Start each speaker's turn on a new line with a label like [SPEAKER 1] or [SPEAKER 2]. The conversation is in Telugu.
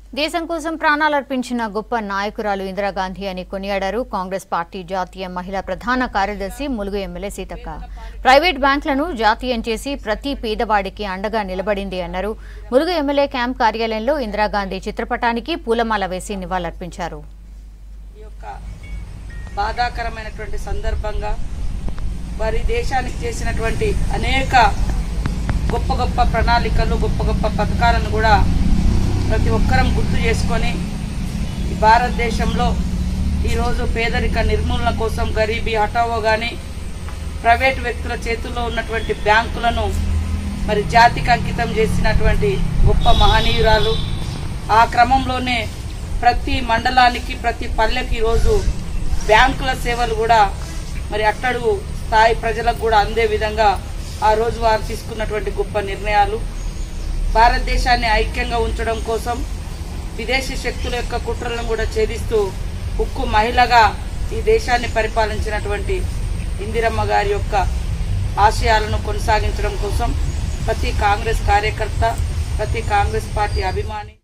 [SPEAKER 1] దేశం కోసం ప్రాణాలర్పించిన గొప్ప నాయకురాలు ఇందిరాగాంధీ అని కొనియాడారు కాంగ్రెస్ పార్టీ జాతీయ మహిళా ప్రధాన కార్యదర్శి ములుగు ఎమ్మెల్యే సీతక్క ప్రైవేట్ బ్యాంకులను జాతీయం చేసి ప్రతి పేదవాడికి అండగా నిలబడింది అన్నారు ములుగు ఎమ్మెల్యే క్యాంప్ కార్యాలయంలో ఇందిరాగాంధీ చిత్రపటానికి పూలమాల వేసి నివాళులర్పించారు
[SPEAKER 2] ఈ యొక్క బాధాకరమైనటువంటి సందర్భంగా వారి దేశానికి చేసినటువంటి అనేక గొప్ప గొప్ప ప్రణాళికలు గొప్ప గొప్ప పథకాలను కూడా ప్రతి ఒక్కరం గుర్తు చేసుకొని ఈ భారతదేశంలో ఈరోజు పేదరిక నిర్మూలన కోసం గరీబీ హఠావో కానీ ప్రైవేటు వ్యక్తుల చేతుల్లో ఉన్నటువంటి బ్యాంకులను మరి జాతికి అంకితం చేసినటువంటి గొప్ప మహనీయురాలు ఆ క్రమంలోనే ప్రతి మండలానికి ప్రతి పల్లెకి ఈరోజు బ్యాంకుల సేవలు కూడా మరి అట్టడుగు స్థాయి ప్రజలకు కూడా అందే విధంగా ఆ రోజు వారు తీసుకున్నటువంటి గొప్ప నిర్ణయాలు భారతదేశాన్ని ఐక్యంగా ఉంచడం కోసం విదేశీ శక్తుల యొక్క కుట్రలను కూడా ఛేదిస్తూ ఉక్కు మహిళగా ఈ దేశాన్ని పరిపాలించినటువంటి ఇందిరమ్మ గారి యొక్క ఆశయాలను కొనసాగించడం కోసం ప్రతి కాంగ్రెస్ కార్యకర్త ప్రతి కాంగ్రెస్ పార్టీ అభిమాని